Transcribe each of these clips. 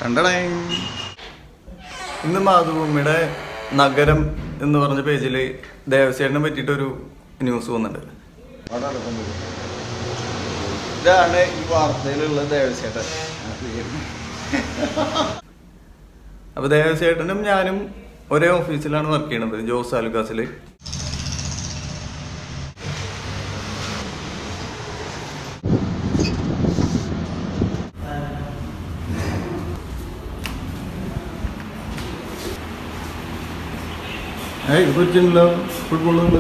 കണ്ടടേ ഇന്ന് മാതൃഭൂമിയുടെ നഗരം എന്ന് പറഞ്ഞ പേജിൽ ദേവസ്വേട്ടനെ പറ്റിയിട്ടൊരു ന്യൂസ് വന്നിട്ടുണ്ട് ഇതാണ് ഈ വാർത്തയിലുള്ള ദേവസ്വേട്ടൻ അപ്പൊ ദേവസ്വേട്ടനും ഞാനും ഒരേ ഓഫീസിലാണ് വർക്ക് ചെയ്യണത് ജോസ് ആലുക്കാസില് ഏയ് ഇത് പറ്റില്ലല്ലോ ഫുട്ബോളുകൾ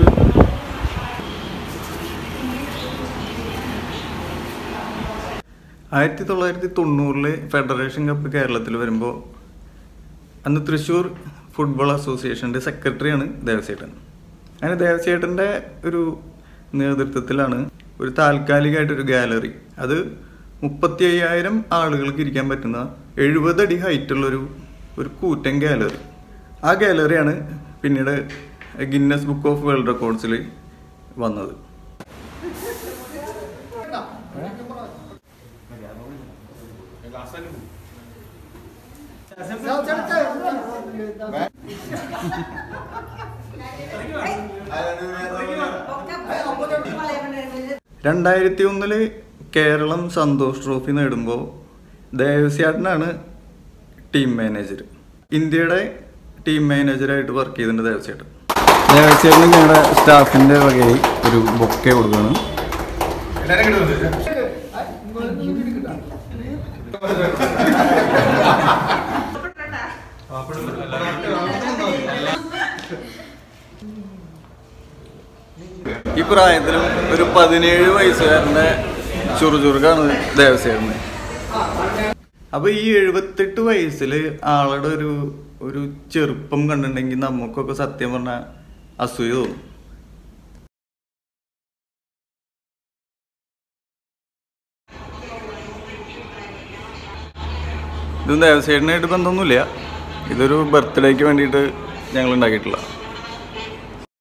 ആയിരത്തി തൊള്ളായിരത്തി തൊണ്ണൂറില് ഫെഡറേഷൻ കപ്പ് കേരളത്തിൽ വരുമ്പോൾ അന്ന് തൃശ്ശൂർ ഫുട്ബോൾ അസോസിയേഷൻ്റെ സെക്രട്ടറിയാണ് ദേവസ്വേട്ടൻ അങ്ങനെ ദേവസ്വേട്ടൻ്റെ ഒരു നേതൃത്വത്തിലാണ് ഒരു താൽക്കാലികമായിട്ടൊരു ഗാലറി അത് മുപ്പത്തി അയ്യായിരം ആളുകൾക്ക് ഇരിക്കാൻ പറ്റുന്ന എഴുപത് അടി ഹൈറ്റുള്ളൊരു ഒരു കൂറ്റൻ ഗാലറി ആ ഗാലറിയാണ് പിന്നീട് ഗിന്നസ് ബുക്ക് ഓഫ് വേൾഡ് റെക്കോർഡ്സിൽ വന്നത് രണ്ടായിരത്തി ഒന്നില് കേരളം സന്തോഷ് ട്രോഫി നേടുമ്പോൾ ദേവസ്യാട്ടനാണ് ടീം മാനേജർ ഇന്ത്യയുടെ ടീം മാനേജറായിട്ട് വർക്ക് ചെയ്തിട്ടുണ്ട് ദേവസ്യേട്ടൻ ദേവസ്യേട്ടന് ഞങ്ങളുടെ സ്റ്റാഫിൻ്റെ വകയായി ഒരു ബൊക്കെ കൊടുക്കുകയാണ് ഈ പ്രായത്തിലും ഒരു പതിനേഴ് വയസ്സുകാരൻ്റെ ചുറുചുറുക്കാണ് ദേവസ്യേട്ടന് അപ്പൊ ഈ എഴുപത്തെട്ട് വയസ്സിൽ ആളുടെ ഒരു ഒരു ചെറുപ്പം കണ്ടിട്ടുണ്ടെങ്കിൽ നമുക്കൊക്കെ സത്യം പറഞ്ഞ അസൂയ തോന്നും ഇതും ദേവസ്വേട്ടനായിട്ട് ബന്ധമൊന്നുമില്ല ഇതൊരു ബർത്ത്ഡേക്ക് വേണ്ടിയിട്ട് ഞങ്ങൾ ഉണ്ടാക്കിയിട്ടുള്ള